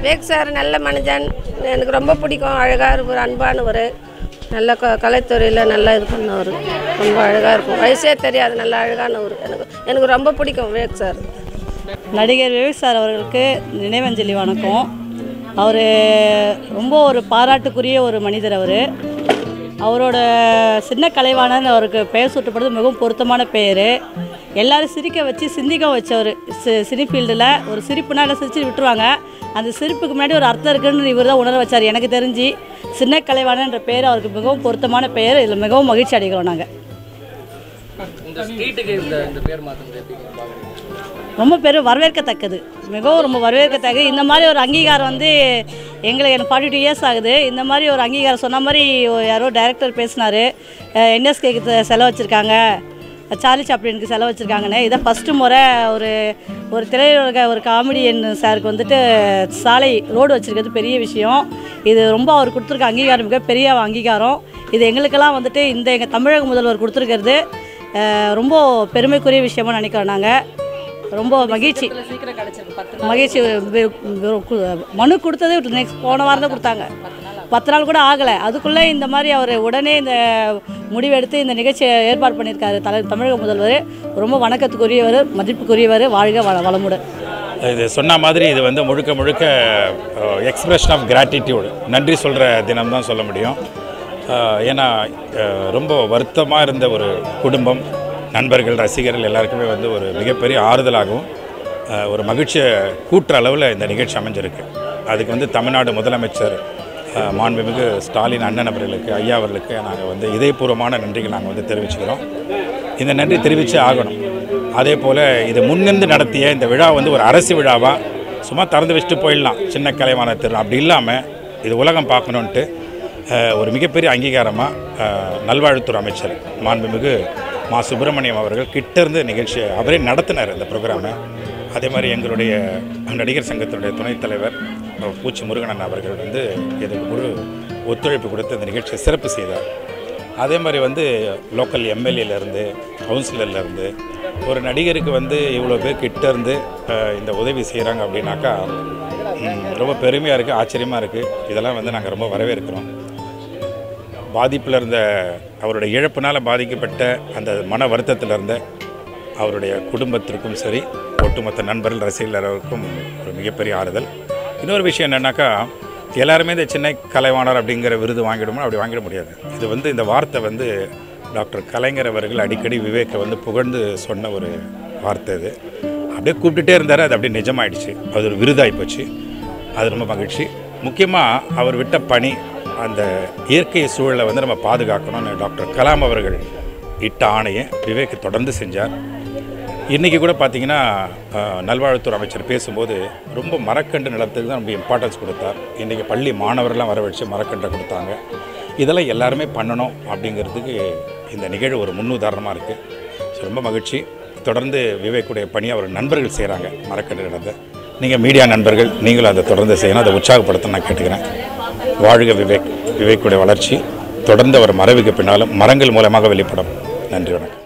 Vivek sir நல்ல மனுஷன் எனக்கு ரொம்ப பிடிக்கும் அழகாக இருப்பார் அன்பானவர் நல்ல க கலைத்துறையில் நல்லா இது பண்ணவர் ரொம்ப அழகாக இருக்கும் வயசே தெரியாது நல்ல அழகானவர் எனக்கு எனக்கு ரொம்ப பிடிக்கும் விவேக் சார் நடிகர் விவேக் சார் அவர்களுக்கு நினைவஞ்சலி வணக்கம் அவர் ரொம்ப ஒரு பாராட்டுக்குரிய ஒரு மனிதர் அவர் அவரோட சின்ன கலைவாணன் அவருக்கு பெயர் சூட்டப்படுறது மிகவும் பொருத்தமான பெயர் எல்லாரும் சிரிக்க வச்சு சிந்திக்க வச்சவர் சி சினி ஃபீல்டில் ஒரு சிரிப்புனா எல்லாம் சிரிச்சு விட்டுருவாங்க அந்த சிரிப்புக்கு முன்னாடி ஒரு அர்த்தம் இருக்குன்னு இவர் தான் உணர வச்சார் எனக்கு தெரிஞ்சு சின்ன கலைவாணன்ற பெயர் அவருக்கு மிகவும் பொருத்தமான பெயர் இதில் மிகவும் மகிழ்ச்சி அடைகிறோம் நாங்கள் இந்த ஸ்ட்ரீட்டுக்கு இந்த இந்த பேர் மாற்றினது எப்படி பார்க்குறீங்க ரொம்ப பேரும் வரவேற்கத்தக்கது மிகவும் ரொம்ப வரவேற்கத்தக்கது இந்த மாதிரி ஒரு அங்கீகாரம் வந்து எங்களுக்கு எனக்கு ஃபார்ட்டி டூ இயர்ஸ் ஆகுது இந்த மாதிரி ஒரு அங்கீகாரம் சொன்ன மாதிரி ஒரு யாரோ டைரக்டர் பேசினார் என்எஸ்கேக்கு செலவு வச்சுருக்காங்க சார்லி சாப்ளினுக்கு செலவு வச்சுருக்காங்கன்னு இதை ஃபஸ்ட்டு முறை ஒரு ஒரு திரையுலக ஒரு காமெடியன் சாருக்கு வந்துட்டு சாலை ரோடு வச்சுருக்கிறது பெரிய விஷயம் இது ரொம்ப அவர் கொடுத்துருக்க அங்கீகாரம் மிக பெரிய அங்கீகாரம் இது எங்களுக்கெல்லாம் வந்துட்டு இந்த எங்கள் தமிழக முதல்வர் கொடுத்துருக்கிறது அஹ், ரொம்ப பெருமைக்குரிய விஷயமா நினைக்கிறோம் நாங்கள் ரொம்ப மகிழ்ச்சி சீக்கிரம் கிடச்சிருக்கு பத்து மகிழ்ச்சி வெ- வெ- கு- மனு கொடுத்ததே நெக்ஸ்ட் போன வாரம் தான் கொடுத்தாங்க பத்து நாள் கூட ஆகலை அதுக்குள்ளே இந்த மாதிரி அவர் உடனே இந்த முடிவெடுத்து இந்த நிகழ்ச்சியை ஏற்பாடு பண்ணியிருக்காரு தலை தமிழக முதல்வர் ரொம்ப வணக்கத்துக்குரியவர் மதிப்புக்குரியவர் வாழ்க வள வளமுடன் இது சொன்ன மாதிரி இது வந்து முழுக்க முழுக்க எக்ஸ்பிரஷன் ஆஃப் கிராட்டிடியூட் நன்றி சொல்கிற தினம் தான் சொல்ல முடியும் அஹ், ஏன்னா அஹ், ரொம்ப வருத்தமாக இருந்த ஒரு குடும்பம் நண்பர்கள் ரசிகர்கள் எல்லாருக்குமே வந்து ஒரு மிகப்பெரிய ஆறுதலாகவும் அஹ், ஒரு மகிழ்ச்சியை கூட்டுற அளவில் இந்த நிகழ்ச்சி அமைஞ்சிருக்கு அதுக்கு வந்து தமிழ்நாடு முதலமைச்சர் அஹ், மாண்புமிகு ஸ்டாலின் அண்ணன் அவர்களுக்கு ஐயா அவர்களுக்கு நாங்கள் வந்து இதயபூர்வமான நன்றிகள் நாங்கள் வந்து தெரிவிச்சுக்கிறோம் இந்த நன்றி தெரிவித்து ஆகணும் அதே போல் இது முன்னிருந்து நடத்திய இந்த விழா வந்து ஒரு அரசு விழாவாக சும்மா திறந்து வச்சுட்டு போயிடலாம் சின்ன கலைவாண திருநாள் அப்படி இல்லாமல் இது உலகம் பார்க்கணுன்ட்டு அஹ், ஒரு மிகப்பெரிய அங்கீகாரமாக நல்வாழ்வுத்துறை அமைச்சர் மாண்புமிகு மா சுப்பிரமணியம் அவர்கள் கிட்டேருந்து நிகழ்ச்சியை அவரே நடத்தினார் இந்த ப்ரோக்ராமை அதே மாதிரி எங்களுடைய நடிகர் சங்கத்தினுடைய துணைத் தலைவர் அஹ், பூச்சி முருகனன் அவர்கள் வந்து இதுக்கு முழு ஒத்துழைப்பு கொடுத்து இந்த நிகழ்ச்சியை சிறப்பு செய்தார் அதே மாதிரி வந்து லோக்கல் எம்எல்ஏலேருந்து கவுன்சிலர்லேருந்து ஒரு நடிகருக்கு வந்து இவ்வளோ பேர் கிட்ட இருந்து அஹ், இந்த உதவி செய்கிறாங்க அப்படின்னாக்கா ம், ரொம்ப பெருமையாக இருக்குது ஆச்சரியமாக இருக்குது இதெல்லாம் வந்து நாங்கள் ரொம்ப வரவேற்கிறோம் பாதிப்பில் இருந்த அவருடைய இழப்பினால் பாதிக்கப்பட்ட அந்த மன வருத்தத்தில் இருந்த அவருடைய குடும்பத்திற்கும் சரி ஒட்டுமொத்த நண்பர்கள் ரசிகர்களுக்கும் ஒரு மிகப்பெரிய ஆறுதல் இன்னொரு விஷயம் என்னென்னாக்கா எல்லாருமே இந்த சின்ன கலைவாணர் அப்படிங்கிற விருது வாங்கிடுமோ அப்படி வாங்கிட முடியாது இது வந்து இந்த வார்த்தை வந்து டாக்டர் கலைஞர் அவர்கள் அடிக்கடி விவேக்கை வந்து புகழ்ந்து சொன்ன ஒரு வார்த்தை இது அப்படியே கூப்பிட்டுட்டே இருந்தார் அது அப்படியே நிஜமாயிடுச்சு அது ஒரு விருதாகி போச்சு அது ரொம்ப மகிழ்ச்சி முக்கியமாக அவர் விட்ட பணி அந்த இயற்கை சூழலை வந்து நம்ம பாதுகாக்கணும்னு டாக்டர் கலாம் அவர்கள் இட்ட ஆணையை விவேக் தொடர்ந்து செஞ்சார் இன்றைக்கி கூட பார்த்தீங்கன்னா அஹ், நல்வாழ்வுத்துறை அமைச்சர் பேசும்போது ரொம்ப மரக்கன்று நிலத்துக்கு தான் ரொம்ப இம்பார்ட்டன்ஸ் கொடுத்தார் இன்றைக்கி பள்ளி மாணவர்கள்லாம் வரவழைச்சு மரக்கன்றை கொடுத்தாங்க இதெல்லாம் எல்லாருமே பண்ணணும் அப்படிங்கிறதுக்கு இந்த நிகழ்வு ஒரு முன்னுதாரணமாக இருக்குது ஸோ ரொம்ப மகிழ்ச்சி தொடர்ந்து விவேக்குடைய பணி அவர் நண்பர்கள் செய்கிறாங்க மரக்கன்று நடந்த நீங்கள் மீடியா நண்பர்கள் நீங்களும் அதை தொடர்ந்து செய்யணும் அதை உற்சாகப்படுத்த நான் கேட்டுக்கிறேன் வாழ்க விவேக் விவேக்குடைய வளர்ச்சி தொடர்ந்து அவர் மறைவுக்கு பின்னாலும் மரங்கள் மூலமாக வெளிப்படும் நன்றி வணக்கம்